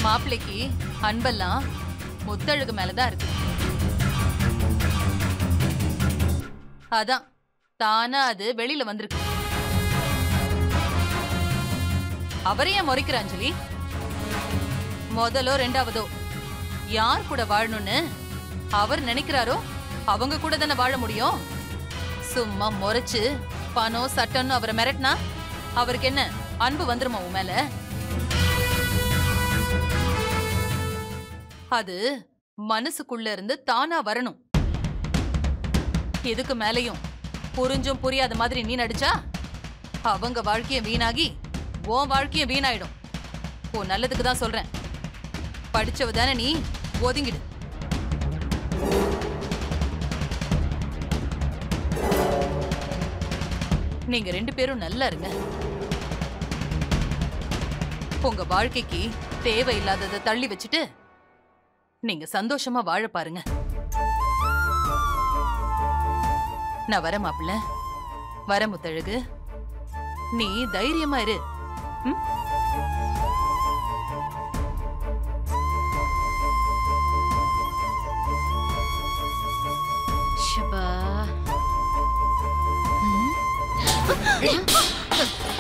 மாப்பிள்ளைக்கு அன்பெல்லாம் முத்தழகு மேலதான் இருக்கு அதான் தானா அது வெளியில வந்திருக்கு அவரையே முறைக்கிற அஞ்சலி முதலோ ரெண்டாவதோ யார் கூட வாழணும்னு அவர் நினைக்கிறாரோ அவங்க கூட தானே வாழ முடியும் சும்மா முறைச்சு பணம் சட்டம்னு அவரை மிரட்டினா அவருக்கு என்ன அன்பு வந்துருமா உன் மேல அது மனசுக்குள்ள இருந்து தானா வரணும் இதுக்கு மேலையும் புரிஞ்சும் புரியாத மாதிரி நீ நடிச்சா அவங்க வாழ்க்கைய வீணாகி உன் வாழ்க்கைய வீணாயிடும் ஓ நல்லதுக்கு தான் சொல்றேன் படிச்சவ தானே நீ ஒதுங்கிடு நீங்க ரெண்டு பேரும் நல்லா இருங்க உங்க வாழ்க்கைக்கு தேவையில்லாததை தள்ளி வச்சுட்டு நீங்க சந்தோஷமா வாழ பாருங்க நான் வர மாப்பிள்ள வர முத்தழகு நீ தைரியமா இரு ம்? ஷபா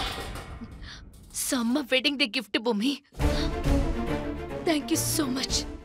செம்ம வெட்டிங் டே கிஃப்ட் பூமி தேங்க்யூ so மச்